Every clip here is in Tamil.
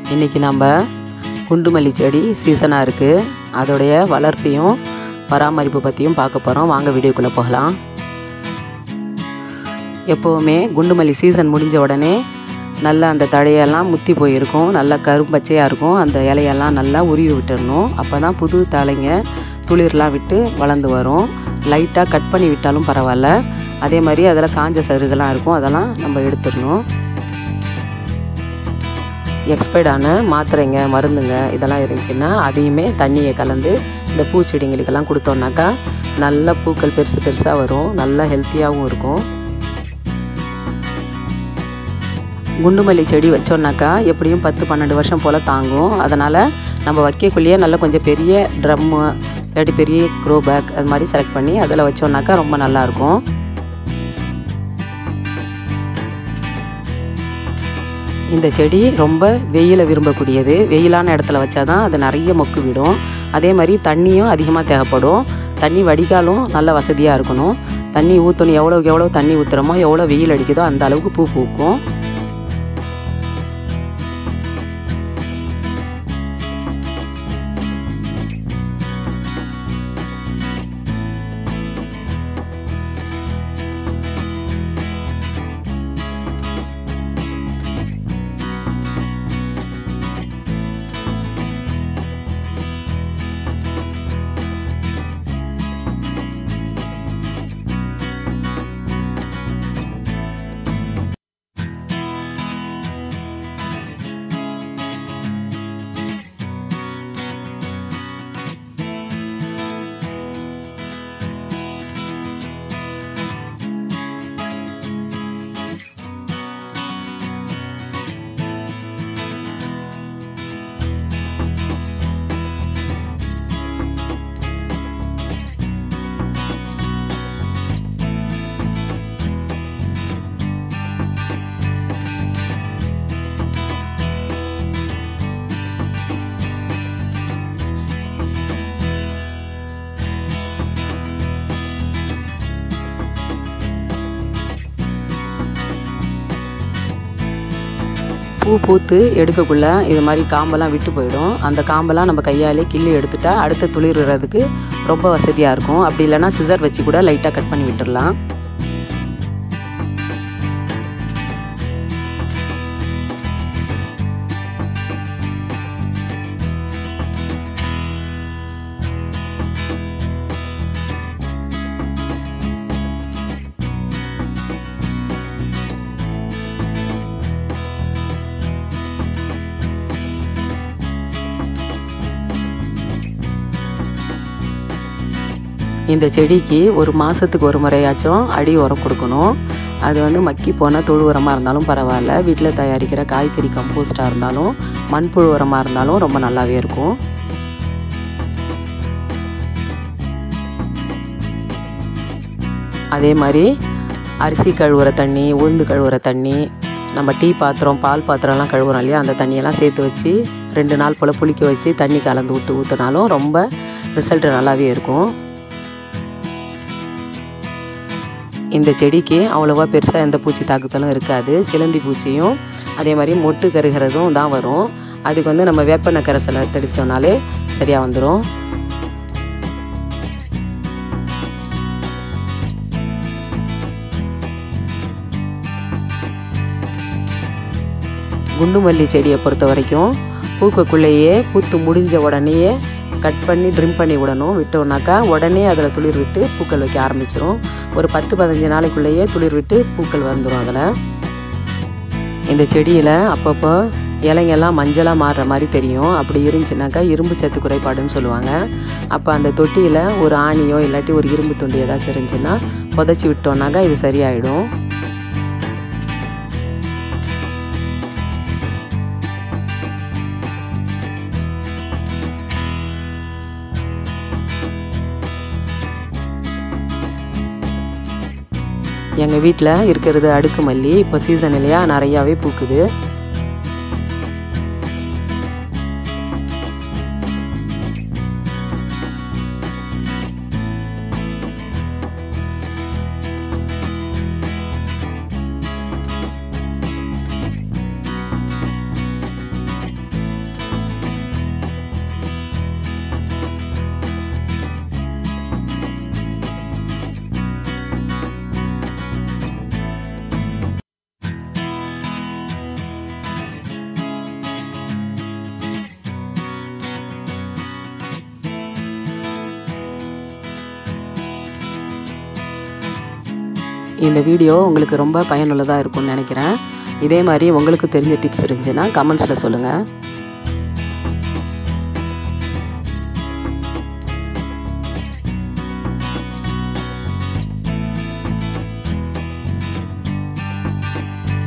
இன்றைக்கி நம்ம குண்டுமல்லி செடி சீசனாக இருக்குது அதோடைய வளர்ப்பையும் பராமரிப்பு பற்றியும் பார்க்க போகிறோம் வாங்க வீடியோக்குள்ளே போகலாம் எப்போவுமே குண்டுமல்லி சீசன் முடிஞ்ச உடனே நல்லா அந்த தழையெல்லாம் முத்தி போயிருக்கும் நல்லா கரும்பச்சையாக இருக்கும் அந்த இலையெல்லாம் நல்லா உருவி விட்டுடணும் அப்போ தான் புது தழைங்க துளிர்லாம் விட்டு வளர்ந்து வரும் லைட்டாக கட் பண்ணி விட்டாலும் பரவாயில்ல அதே மாதிரி அதில் காஞ்ச சருகெல்லாம் இருக்கும் அதெல்லாம் நம்ம எடுத்துடணும் எக்ஸ்பைர்டான மாத்திரைங்க மருந்துங்க இதெல்லாம் இருந்துச்சுன்னா அதையுமே தண்ணியை கலந்து இந்த பூச்செடிங்களுக்கெல்லாம் கொடுத்தோம்னாக்கா நல்ல பூக்கள் பெருசு பெருசாக வரும் நல்லா ஹெல்த்தியாகவும் இருக்கும் குண்டுமல்லி செடி வச்சோன்னாக்கா எப்படியும் பத்து பன்னெண்டு வருஷம் போல் தாங்கும் அதனால் நம்ம வைக்கக்குள்ளேயே நல்லா கொஞ்சம் பெரிய ட்ரம்மு இல்லாட்டி பெரிய க்ரோ பேக் அது மாதிரி செலக்ட் பண்ணி அதில் வச்சோன்னாக்கா ரொம்ப நல்லாயிருக்கும் இந்த செடி ரொம்ப வெயிலை விரும்பக்கூடியது வெயிலான இடத்துல வச்சாதான் அது நிறைய மொக்கு விடும் அதே மாதிரி தண்ணியும் அதிகமாக தேவைப்படும் தண்ணி வடிகாலும் நல்ல வசதியாக இருக்கணும் தண்ணி ஊற்றணும் எவ்வளோக்கு எவ்வளோ தண்ணி ஊற்றுறோமோ எவ்வளோ வெயில் அடிக்குதோ அந்த அளவுக்கு பூ பூக்கும் பூ பூத்து எடுக்கக்குள்ள இது மாதிரி காம்பெல்லாம் விட்டு போயிடும் அந்த காம்பெல்லாம் நம்ம கையாலே கிள்ளி எடுத்துட்டா அடுத்த துளிர்றதுக்கு ரொம்ப வசதியாக இருக்கும் அப்படி இல்லைன்னா சிசர் வச்சு கூட லைட்டாக கட் பண்ணி விட்டுடலாம் இந்த செடிக்கு ஒரு மாதத்துக்கு ஒரு முறையாச்சும் அடி உரம் கொடுக்கணும் அது வந்து மக்கி போன தொழு உரமாக இருந்தாலும் பரவாயில்ல வீட்டில் தயாரிக்கிற காய்கறி கம்போஸ்டாக இருந்தாலும் மண்புழு உரமாக இருந்தாலும் ரொம்ப நல்லாவே இருக்கும் அதே மாதிரி அரிசி கழுவுற தண்ணி உளுந்து கழுவுற தண்ணி நம்ம டீ பாத்திரம் பால் பாத்திரம்லாம் கழுவுறோம் இல்லையா அந்த தண்ணியெல்லாம் சேர்த்து வச்சு ரெண்டு நாள் போல் புளிக்க வச்சு தண்ணி கலந்து விட்டு ஊற்றினாலும் ரொம்ப ரிசல்ட் நல்லாவே இருக்கும் இந்த செடிக்கு அவ்வளோவா பெருசாக எந்த பூச்சி தாக்குதலும் இருக்காது சிலந்தி பூச்சியும் அதே மாதிரி மொட்டு கருகிறதும் தான் வரும் அதுக்கு வந்து நம்ம வேப்பெண்ணெய் கரைசலை தெளித்தோம்னாலே சரியாக வந்துடும் குண்டுமல்லி செடியை பொறுத்த வரைக்கும் பூக்கக்குள்ளேயே பூத்து முடிஞ்ச உடனேயே கட் பண்ணி ட்ரிம் பண்ணி விடணும் விட்டோம்னாக்கா உடனே அதில் துளிர் விட்டு பூக்கள் வைக்க ஆரம்பிச்சிடும் ஒரு பத்து பதினஞ்சு நாளைக்குள்ளேயே துளிர் விட்டு பூக்கள் வந்துடும் அதில் இந்த செடியில் அப்பப்போ இலைங்கெல்லாம் மஞ்சளாக மாறுற மாதிரி தெரியும் அப்படி இருந்துச்சுனாக்கா இரும்பு சத்து குறைபாடுன்னு சொல்லுவாங்க அப்போ அந்த தொட்டியில் ஒரு ஆணியோ இல்லாட்டி ஒரு இரும்பு துண்டு ஏதாச்சும் இருந்துச்சுன்னா புதைச்சி விட்டோம்னாக்கா இது சரியாயிடும் எங்கள் வீட்டில் இருக்கிறது அடுக்கு மல்லி இப்போ சீசன் இல்லையா நிறையாவே பூக்குது இந்த வீடியோ உங்களுக்கு ரொம்ப பயனுள்ளதாக இருக்கும்னு நினைக்கிறேன் இதே மாதிரி உங்களுக்கு தெரிஞ்ச டிப்ஸ் இருந்துச்சுன்னா கமெண்ட்ஸில் சொல்லுங்கள்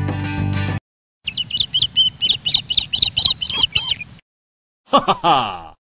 Ha ha ha!